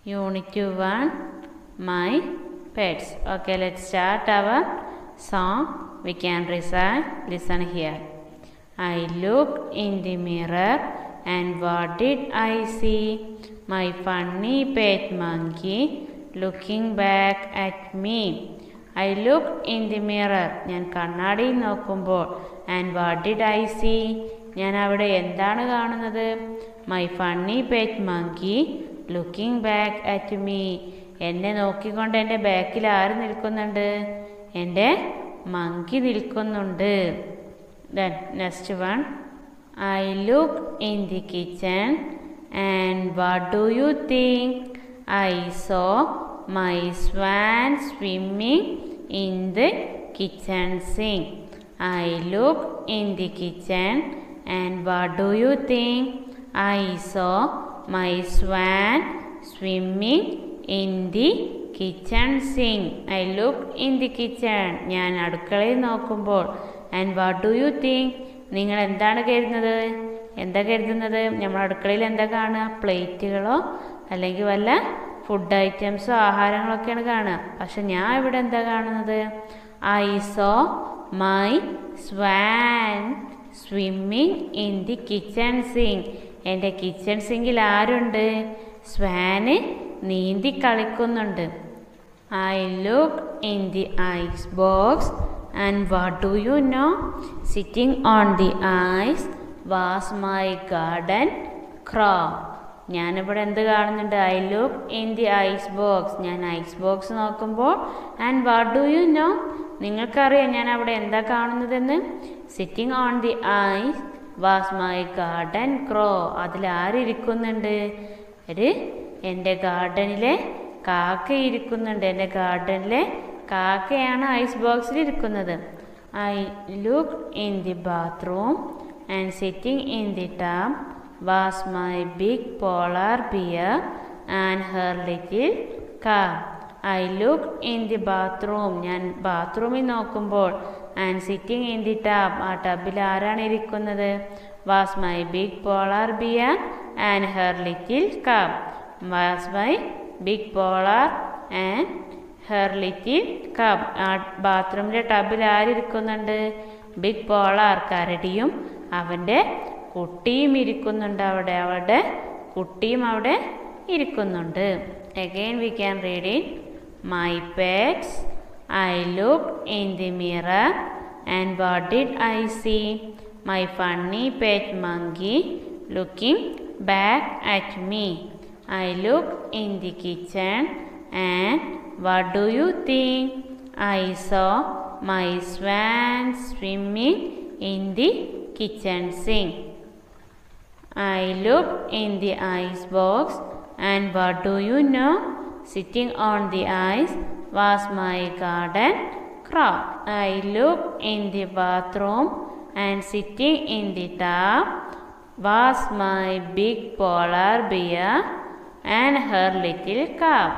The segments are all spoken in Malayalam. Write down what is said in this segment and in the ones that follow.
Unit 1 My Pets. Okay, let's start our song. We can recite. Listen here. I looked in the mirror and what did I see? My funny pet monkey looking back at me. I looked in the mirror. ഞാൻ കണ്ണാടിയിൽ നോക്കുമ്പോൾ and what did I see ഞാൻ അവിടെ എന്താണ് കാണുന്നത് my funny pet monkey looking back at me എന്നെ നോക്കിക്കൊണ്ട് എൻ്റെ ബാക്കിൽ ആര് നിൽക്കുന്നുണ്ട് എൻ്റെ മങ്കി നിൽക്കുന്നുണ്ട് then next one I look in the kitchen and what do you think I saw my swan swimming in the kitchen sink I look in the kitchen and what do you think I saw my swan swimming in the kitchen sink I look in the kitchen ഞാൻ അടുക്കളയിൽ നോക്കുമ്പോൾ and what do you think നിങ്ങൾ എന്താണ് കരുതുന്നത് എന്താ കരുതുന്നത് നമ്മൾ അടുക്കളയിൽ എന്താ കാണുക പ്ലേറ്റുകളോ അല്ലെങ്കിൽ വല്ല ഫുഡ് ഐറ്റംസോ ആഹാരങ്ങളൊക്കെയാണ് കാണുക പക്ഷെ ഞാൻ ഇവിടെ എന്താ കാണുന്നത് I saw my swan swimming in the kitchen sink എൻ്റെ കിച്ചൺ സിങ്കിൽ ആരുണ്ട് സ്വാന് നീന്തി കളിക്കുന്നുണ്ട് I look in the ice box and what do you know sitting on the ice was my garden crow ഞാനിവിടെ എന്ത് കാണുന്നുണ്ട് I look in the ice box ഞാൻ ഐസ് ബോക്സ് നോക്കുമ്പോൾ and what do you know നിങ്ങൾക്കറിയാം ഞാൻ അവിടെ എന്താ കാണുന്നതെന്ന് sitting on the ice was my garden ക്രോ അതിൽ ആരിയ്ക്കുന്നുണ്ട് ഒരു എൻ്റെ ഗാർഡനിലെ കാക്ക ഇരിക്കുന്നുണ്ട് എൻ്റെ ഗാർഡനിലെ കാക്കയാണ് ഐസ് ബോക്സിൽ ഇരിക്കുന്നത് I look in the bathroom and sitting in the tub was my big polar bear and her little cub I look in the bathroom ഞാൻ ബാത്റൂമിൽ നോക്കുമ്പോൾ and sitting in the tub ആ ടബിൽ ആരാണ് ഇരിക്കുന്നത് was my big polar bear and her little cub was my big polar and her little cub ആ ബാത്റൂമിലെ ടബിൽ ആരിയ്ക്കുന്നുണ്ട് ബിഗ് പോളാർ കരടിയും അവൻ്റെ കുട്ടിയും ഇരിക്കുന്നുണ്ട് അവിടെ അവളുടെ കുട്ടിയും അവിടെ ഇരിക്കുന്നുണ്ട് again we can read in my pets I look in the mirror and what did I see my funny pet monkey looking back at me I look in the kitchen and what do you think I saw my swan swimming in the kitchen sink. I looked in the ice box and what do you know? Sitting on the ice was my garden crow. I looked in the bathroom and sitting in the tub was my big polar bear and her little cub.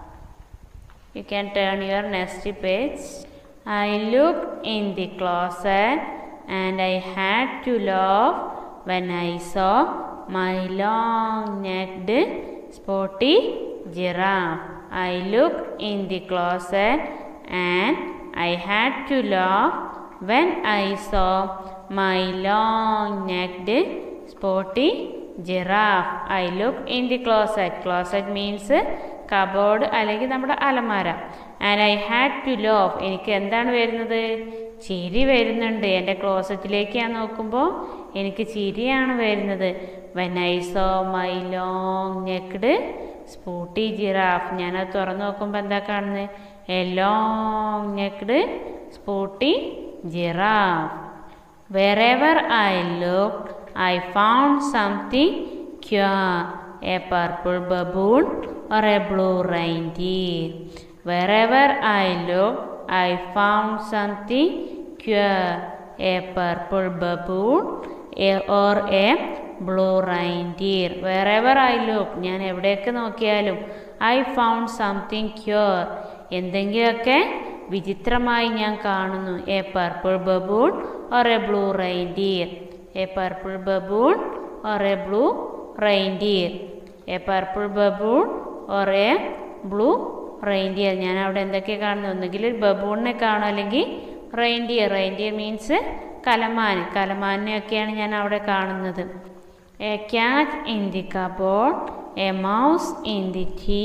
You can turn your next page. I looked in the closet and I had to laugh when I saw my long necked spotty giraffe. I looked in the closet and I had to laugh when I saw my long necked spotty giraffe. I looked in the closet. Closet means cupboard അല്ലെങ്കിൽ നമ്മുടെ അലമാര and I had to laugh എനിക്ക് എന്താണ് വരുന്നത് ചിരി വരുന്നുണ്ട് എൻ്റെ ക്ലോസറ്റിലേക്ക് ഞാൻ നോക്കുമ്പോൾ എനിക്ക് ചിരിയാണ് വരുന്നത് when I saw my long necked spotty giraffe ഞാനത് തുറന്നു നോക്കുമ്പോൾ എന്താ കാണുന്നത് a long necked spotty giraffe wherever I look I found something queer a purple baboon or a blue reindeer. Wherever I looked, I found something queer, a purple baboon a, or a blue reindeer. Wherever I looked, ഞാൻ എവിടെയൊക്കെ നോക്കിയാലും ഐ ഫൗണ്ട് സംതിങ് ക്യൂർ എന്തെങ്കിലുമൊക്കെ വിചിത്രമായി ഞാൻ കാണുന്നു a purple baboon or a blue reindeer a purple baboon or a blue reindeer a purple baboon or a blue reindeer ഞാൻ അവിടെ എന്തൊക്കെ കാണുന്നു ഒന്നുകിൽ ഒരു ബബൂണിനെ കാണും അല്ലെങ്കിൽ റെയിൻഡിയർ റെയിൻഡിയർ മീൻസ് കലമാൻ കലമാനെയൊക്കെയാണ് ഞാൻ അവിടെ കാണുന്നത് a cat in the cupboard a mouse in the tea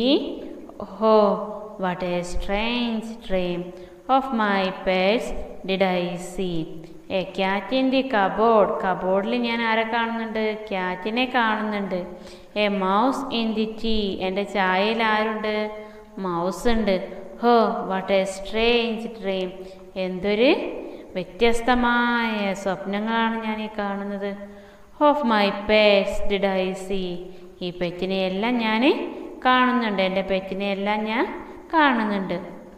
oh what a strange dream of my pets did I see a cat in the cupboard കബോർഡിൽ ഞാൻ ആരെ കാണുന്നുണ്ട് ക്യാറ്റിനെ കാണുന്നുണ്ട് a mouse in the tea എൻ്റെ ചായയിൽ ആരുണ്ട് മൗസ് ഉണ്ട് ഹോ വാട്ട് എ സ്ട്രേഞ്ച് ഡ്രീം എന്തൊരു വ്യത്യസ്തമായ സ്വപ്നങ്ങളാണ് ഞാൻ ഈ കാണുന്നത് of my pets did I see ഈ പെറ്റിനെയെല്ലാം ഞാൻ കാണുന്നുണ്ട് എൻ്റെ പെറ്റിനെയെല്ലാം ഞാൻ കാണുന്നുണ്ട്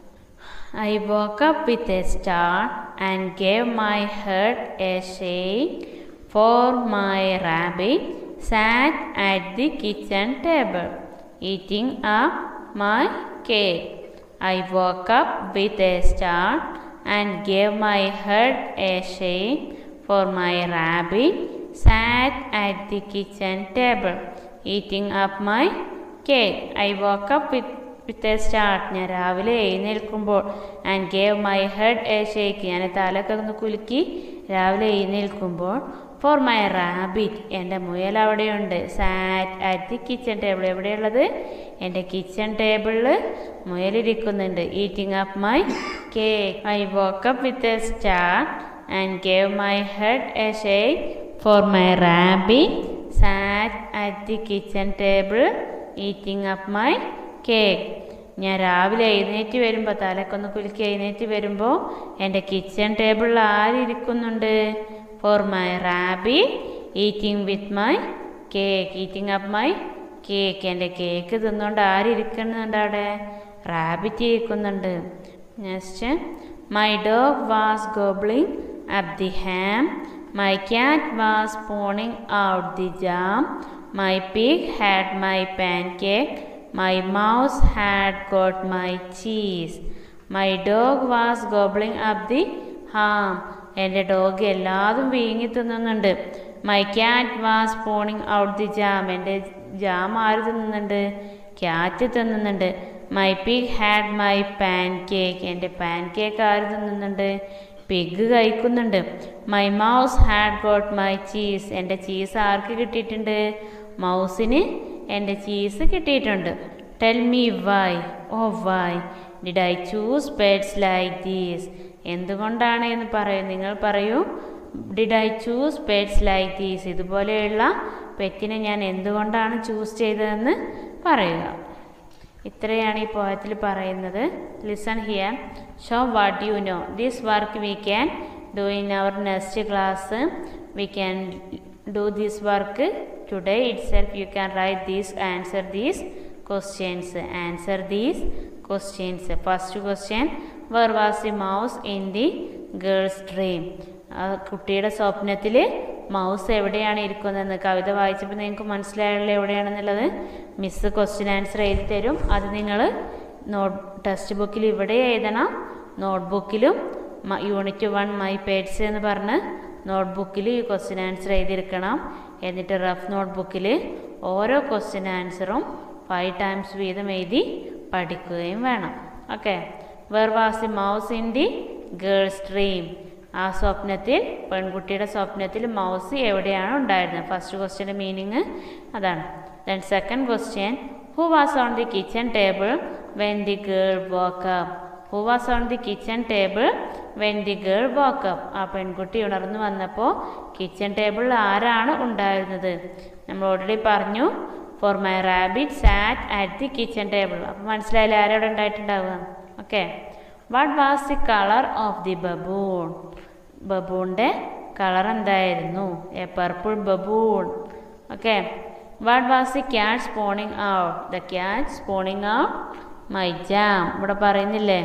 I woke up with a star and gave my head a shake for my rabbit sat at the kitchen table eating up my cake I woke up with a star and gave my head a shake for my rabbit sat at the kitchen table eating up my cake I woke up with with a start ഞാൻ രാവിലെ എഴുന്നേൽക്കുമ്പോൾ and gave my head a shake ഞാൻ തലയൊക്കെ ഒന്ന് കുലുക്കി രാവിലെ എഴുന്നേൽക്കുമ്പോൾ ഫോർ മൈ റാബിറ്റ് എൻ്റെ മുയൽ അവിടെയുണ്ട് sat at the kitchen table എവിടെയുള്ളത് എൻ്റെ കിച്ചൺ ടേബിളിൽ മുയലിരിക്കുന്നുണ്ട് eating up my cake I woke up with a start and gave my head a shake for my rabbit sat at the kitchen table eating up my cake ഞാൻ രാവിലെ എഴുന്നേറ്റ് വരുമ്പോൾ തലക്കൊന്ന് കുലുക്കി എഴുന്നേറ്റ് വരുമ്പോൾ എൻ്റെ കിച്ചൺ ടേബിളിൽ ആരിയ്ക്കുന്നുണ്ട് for my rabbit eating with my cake eating up my cake എൻ്റെ കേക്ക് തിന്നുകൊണ്ട് ആരിയ്ക്കുന്നുണ്ട് അവിടെ റാബിറ്റ് ഇരിക്കുന്നുണ്ട് next my dog was gobbling up the ham my cat was spooning out the jam my pig had my pancake My mouse had got my cheese. My dog was gobbling up the ham. എൻ്റെ ഡോഗ് എല്ലാതും വീങ്ങി തിന്നുന്നുണ്ട് my cat was spooning out the jam എൻ്റെ ജാം ആര് തിന്നുന്നുണ്ട് ക്യാറ്റ് തിന്നുന്നുണ്ട് my pig had my pancake എൻ്റെ പാൻ കേക്ക് ആര് തിന്നുന്നുണ്ട് പിഗ് കഴിക്കുന്നുണ്ട് my mouse had got my cheese എൻ്റെ ചീസ് ആർക്ക് കിട്ടിയിട്ടുണ്ട് മൗസിന് എൻ്റെ ചീസ് കിട്ടിയിട്ടുണ്ട് tell me why oh why did I choose pets like these എന്തുകൊണ്ടാണ് എന്ന് പറയൂ നിങ്ങൾ പറയൂ did I choose pets like these ഇതുപോലെയുള്ള പെറ്റിനെ ഞാൻ എന്തുകൊണ്ടാണ് ചൂസ് ചെയ്തതെന്ന് പറയുക ഇത്രയാണ് ഈ പോയത്തിൽ പറയുന്നത് listen here so what you know this work we can do in our next class we can do this work today itself you can write these answer these questions answer these questions first question where was the mouse in the girl's dream കുട്ടിയുടെ സ്വപ്നത്തിൽ മൗസ് എവിടെയാണ് ഇരിക്കുന്നതെന്ന് കവിത വായിച്ചപ്പോൾ നിങ്ങൾക്ക് മനസ്സിലായല്ലോ എവിടെയാണെന്നുള്ളത് മിസ്സ് ക്വസ്റ്റ്യൻ ആൻസർ എഴുതി തരും അത് നിങ്ങൾ നോട്ട് ടെക്സ്റ്റ് ബുക്കിൽ ഇവിടെ എഴുതണം നോട്ട്ബുക്കിലും യൂണിറ്റ് വൺ മൈ പേഡ്സ് എന്ന് പറഞ്ഞ് നോട്ട്ബുക്കിൽ ഈ ക്വസ്റ്റ്യൻ ആൻസർ എഴുതിയിരിക്കണം എന്നിട്ട് റഫ് നോട്ട്ബുക്കിൽ ഓരോ ക്വസ്റ്റ്യൻ ആൻസറും ഫൈവ് ടൈംസ് വീതം എഴുതി പഠിക്കുകയും വേണം okay where was the mouse in the girl's dream ആ സ്വപ്നത്തിൽ പെൺകുട്ടിയുടെ സ്വപ്നത്തിൽ മൗസ് എവിടെയാണ് ഉണ്ടായിരുന്നത് ഫസ്റ്റ് ക്വസ്റ്റ്യൻ്റെ മീനിങ് അതാണ് then second question who was on the kitchen table when the girl woke up who was on the kitchen table when the girl woke up ആ പെൺകുട്ടി ഉണർന്നു വന്നപ്പോൾ കിച്ചൺ ടേബിളിൽ ആരാണ് ഉണ്ടായിരുന്നത് നമ്മൾ ഓൾറെഡി പറഞ്ഞു for my rabbit sat at the kitchen table അപ്പോൾ മനസ്സിലായില്ല ആരവിടെ ഉണ്ടായിട്ടുണ്ടാവുക okay what was the colour of the baboon ബബൂണിൻ്റെ കളർ എന്തായിരുന്നു a purple baboon okay what was the cat spooning out the cat spooning out my jam ഇവിടെ പറയുന്നില്ലേ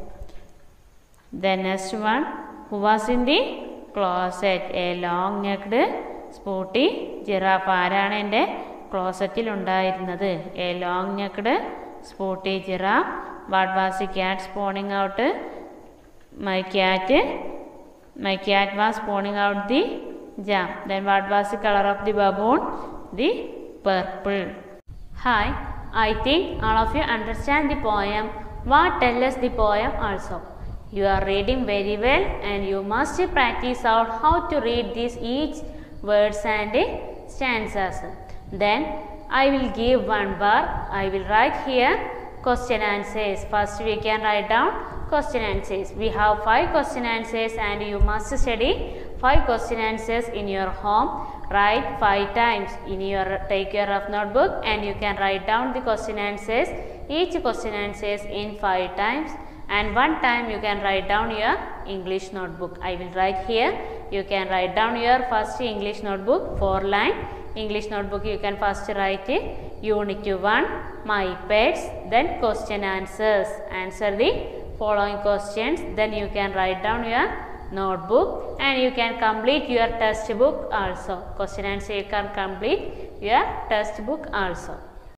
the next one who was in the closet a long necked spotty giraffe ആരാണ് എൻ്റെ ക്ലോസറ്റിൽ ഉണ്ടായിരുന്നത് a long necked spotty giraffe what was the cat spooning out my cat my cat was spooning out the jam then what was the colour of the baboon the purple hi I think all of you understand the poem. What tell us the poem also? You are reading very well and you must practice out how to read these each words and stanzas. Then I will give one bar. I will write here question answers. First we can write down question answers. We have five question answers and you must study five question answers in your home. Write five times in your take your rough notebook and you can write down the question answers. Each question answers in five times and one time you can write down your English notebook. I will write here. You can write down your first English notebook four line English notebook you can first write it unit 1 my pets then question answers answer the following questions then you can write down your notebook and you can complete your test book also question answer you can complete your test book also